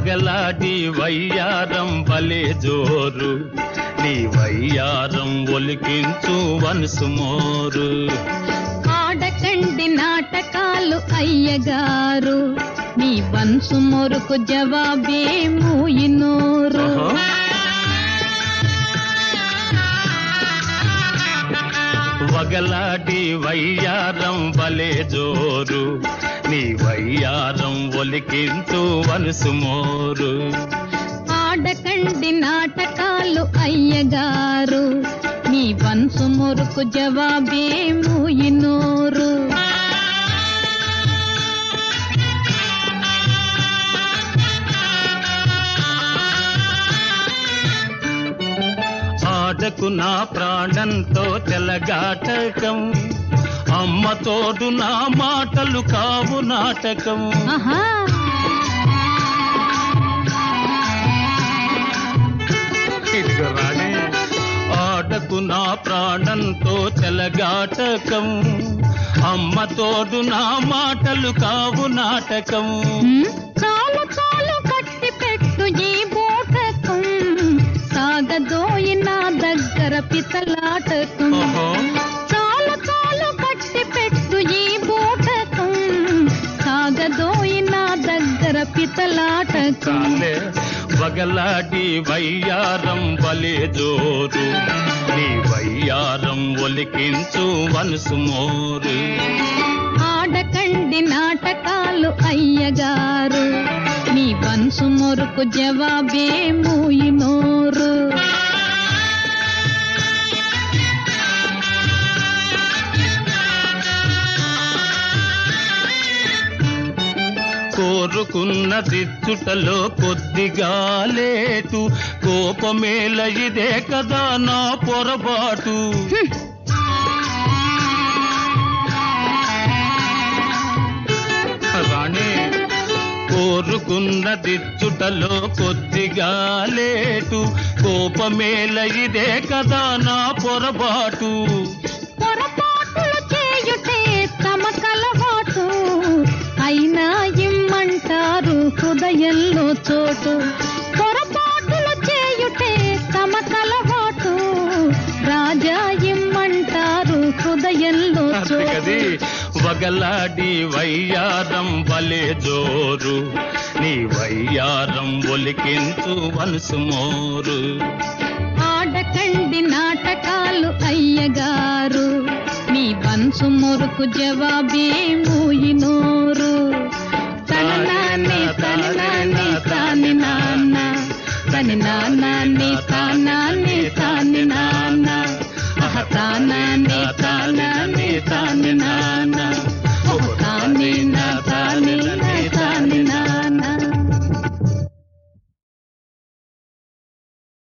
వగలాడి వయ్యారం బలే జోరు నీ వయ్యారం ఒలికించు వనసు మోరు ఆడకండి నాటకాలు అయ్యగారు మీ వంశు మొరుకు జవాబే మూయినోరు ఓహో. వగలాడి వయ్యారం బలే జోరు నీ వయ్యారం ఒలికించు వనసు మోరు ఆడకండి నాటకాలు అయ్యగారు మీ వంశు మొరుకు జవాబే మూయినోరు ఆడకు నా ప్రాణంతో తెలగాటకం అమ్మ తోడు నా మాటలు కావు నాటకం ఆహా ఇదిగో రాణి ఆడకు నా ప్రాణంతో తెలగాటకం అమ్మ తోడు నా మాటలు కావు నాటకం ఉమ్, చాలు చాలు కట్టి పెట్టు ఈ బోటకం సాగదోయి నా దగ్గర పితలాటకం ఓహో చాలు చాలు కట్టి పెట్టు ఈ బోటకం సాగదోయి నా దగ్గర పితలాటకం కాలే వగలాడి వయ్యారం బలే జోరు నీ వయ్యారం ఒలికించు వనసు మోరు ఆడకండి నాటకాలు అయ్యగారు మీ వంశు మొరుకు జవాబే మూయినోరు కోరుకున్న దిచ్చుటలో కొద్దిగా లేటు కోపమేల ఇదే కదా నా పొరపాటు రాణి కోరుకున్న దిచ్చుటలో కొద్దిగా లేటు కోపమేల ఇదే కదా నా పొరపాటు పొరపాటులు చేయుటే తమ కలవాటు అయినా ఇమ్మంటారు హృదయంలో చోటు పొరపాటులు చేయుటే తమ కలవాటు రాజా ఇమ్మంటారు హృదయంలో అందుకది చోటు వగలాడి వయ్యారం బలే జోరు నీ వయ్యారం ఒలికించు వనసు మోరు ఆడకండి నాటకాలు అయ్యగారు మీ వంశు మురుకు జవాబే మూయినోరు తన నాన్నే తన నాన్నే తాని నాన్న తని నాన్నే తానాన్నే తాని నాన్న అహ తానాన్నే తానాన్నే తాని నాన్న